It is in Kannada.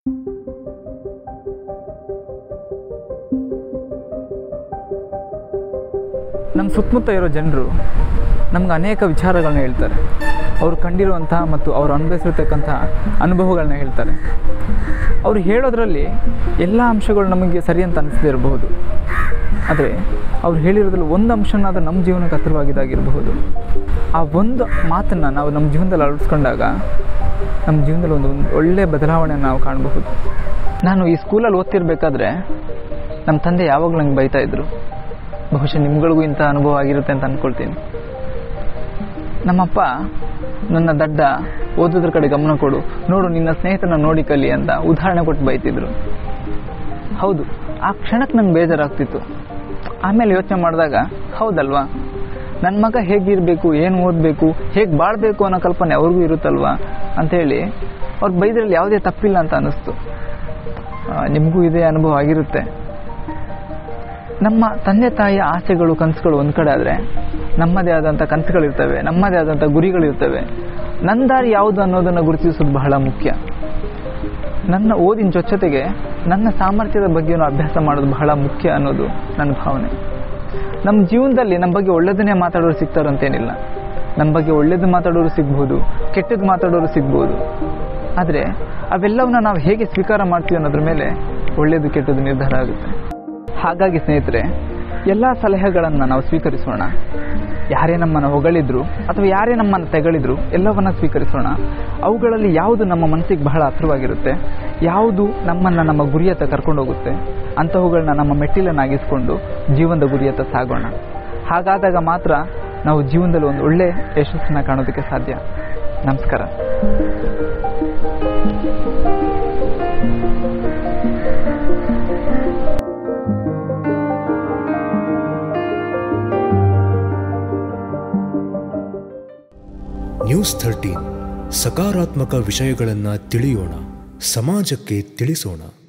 ನಮ್ಮ ಸುತ್ತಮುತ್ತ ಇರೋ ಜನರು ನಮ್ಗೆ ಅನೇಕ ವಿಚಾರಗಳನ್ನ ಹೇಳ್ತಾರೆ ಅವರು ಕಂಡಿರುವಂತಹ ಮತ್ತು ಅವರು ಅನುಭವಿಸಿರ್ತಕ್ಕಂಥ ಅನುಭವಗಳನ್ನ ಹೇಳ್ತಾರೆ ಅವರು ಹೇಳೋದ್ರಲ್ಲಿ ಎಲ್ಲ ಅಂಶಗಳು ನಮಗೆ ಸರಿ ಅಂತ ಅನಿಸದೇ ಇರಬಹುದು ಆದರೆ ಅವ್ರು ಹೇಳಿರೋದ್ರಲ್ಲಿ ಒಂದು ಅಂಶನಾದ ನಮ್ಮ ಜೀವನಕ್ಕೆ ಹತ್ತಿರವಾಗಿದ್ದಾಗಿರಬಹುದು ಆ ಒಂದು ಮಾತನ್ನು ನಾವು ನಮ್ಮ ಜೀವನದಲ್ಲಿ ಅಳವಡಿಸ್ಕೊಂಡಾಗ ನಮ್ಮ ಜೀವನದಲ್ಲಿ ಒಂದು ಒಂದು ಒಳ್ಳೆಯ ಬದಲಾವಣೆಯನ್ನು ನಾವು ಕಾಣಬಹುದು ನಾನು ಈ ಸ್ಕೂಲಲ್ಲಿ ಓದ್ತಿರ್ಬೇಕಾದ್ರೆ ನಮ್ಮ ತಂದೆ ಯಾವಾಗಲೂ ನಂಗೆ ಬೈತಾ ಇದ್ರು ಬಹುಶಃ ನಿಮ್ಗಳಿಗೂ ಇಂಥ ಅನುಭವ ಆಗಿರುತ್ತೆ ಅಂತ ಅಂದ್ಕೊಳ್ತೀನಿ ನಮ್ಮಪ್ಪ ನನ್ನ ದಡ್ಡ ಓದೋದ್ರ ಕಡೆ ಗಮನ ಕೊಡು ನೋಡು ನಿನ್ನ ಸ್ನೇಹಿತನ ನೋಡಿ ಕಲಿ ಅಂತ ಉದಾಹರಣೆ ಕೊಟ್ಟು ಬೈತಿದ್ರು ಹೌದು ಆ ಕ್ಷಣಕ್ಕೆ ನಂಗೆ ಬೇಜಾರಾಗ್ತಿತ್ತು ಆಮೇಲೆ ಯೋಚನೆ ಮಾಡಿದಾಗ ಹೌದಲ್ವಾ ನನ್ನ ಮಗ ಹೇಗಿರಬೇಕು ಏನು ಓದಬೇಕು ಹೇಗೆ ಬಾಳಬೇಕು ಅನ್ನೋ ಕಲ್ಪನೆ ಅವ್ರಿಗೂ ಇರುತ್ತಲ್ವಾ ಅಂಥೇಳಿ ಅವ್ರು ಬೈದ್ರಲ್ಲಿ ಯಾವುದೇ ತಪ್ಪಿಲ್ಲ ಅಂತ ಅನ್ನಿಸ್ತು ಆ, ನಿಮಗೂ ಇದೇ ಅನುಭವ ಆಗಿರುತ್ತೆ ನಮ್ಮ ತಂದೆ ತಾಯಿಯ ಆಸೆಗಳು ಕನಸುಗಳು ಒಂದು ಕಡೆ ಆದರೆ ನಮ್ಮದೇ ಆದಂಥ ಕನಸುಗಳಿರ್ತವೆ ನಮ್ಮದೇ ಆದಂಥ ಗುರಿಗಳಿರ್ತವೆ ನನ್ನ ದಾರಿ ಯಾವುದು ಅನ್ನೋದನ್ನು ಗುರುತಿಸೋದು ಬಹಳ ಮುಖ್ಯ ನನ್ನ ಓದಿನ ಜೊತೆಗೆ ನನ್ನ ಸಾಮರ್ಥ್ಯದ ಬಗ್ಗೆನೂ ಅಭ್ಯಾಸ ಮಾಡೋದು ಬಹಳ ಮುಖ್ಯ ಅನ್ನೋದು ನನ್ನ ಭಾವನೆ ನಮ್ಮ ಜೀವನದಲ್ಲಿ ನಮ್ಮ ಬಗ್ಗೆ ಒಳ್ಳೆಯದನ್ನೇ ಮಾತಾಡೋರು ಸಿಗ್ತಾರಂತೇನಿಲ್ಲ ನಮ್ಮ ಬಗ್ಗೆ ಒಳ್ಳೇದು ಮಾತಾಡೋರು ಸಿಗ್ಬೋದು ಕೆಟ್ಟದ್ದು ಮಾತಾಡೋರು ಸಿಗ್ಬೋದು ಆದರೆ ಅವೆಲ್ಲವನ್ನ ನಾವು ಹೇಗೆ ಸ್ವೀಕಾರ ಮಾಡ್ತೀವಿ ಅನ್ನೋದ್ರ ಮೇಲೆ ಒಳ್ಳೆಯದು ಕೆಟ್ಟದ್ದು ನಿರ್ಧಾರ ಆಗುತ್ತೆ ಹಾಗಾಗಿ ಸ್ನೇಹಿತರೆ ಎಲ್ಲ ಸಲಹೆಗಳನ್ನು ನಾವು ಸ್ವೀಕರಿಸೋಣ ಯಾರೇ ನಮ್ಮನ್ನು ಹೊಗಳಿದ್ರು ಅಥವಾ ಯಾರೇ ನಮ್ಮನ್ನು ತೆಗಳಿದ್ರು ಎಲ್ಲವನ್ನ ಸ್ವೀಕರಿಸೋಣ ಅವುಗಳಲ್ಲಿ ಯಾವುದು ನಮ್ಮ ಮನಸ್ಸಿಗೆ ಬಹಳ ಹತ್ರವಾಗಿರುತ್ತೆ ಯಾವುದು ನಮ್ಮನ್ನು ನಮ್ಮ ಗುರಿಯತ್ತ ಕರ್ಕೊಂಡು ಹೋಗುತ್ತೆ ಅಂಥವುಗಳನ್ನ ನಮ್ಮ ಮೆಟ್ಟಿಲನ್ನಾಗಿಸ್ಕೊಂಡು ಜೀವನದ ಗುರಿಯತ್ತ ಸಾಗೋಣ ಹಾಗಾದಾಗ ಮಾತ್ರ ನಾವು ಜೀವನದಲ್ಲಿ ಒಂದು ಒಳ್ಳೆ ಯಶಸ್ಸನ್ನು ಕಾಣೋದಕ್ಕೆ ಸಾಧ್ಯ ನಮಸ್ಕಾರ ನ್ಯೂಸ್ ಥರ್ಟೀನ್ ಸಕಾರಾತ್ಮಕ ವಿಷಯಗಳನ್ನು ತಿಳಿಯೋಣ ಸಮಾಜಕ್ಕೆ ತಿಳಿಸೋಣ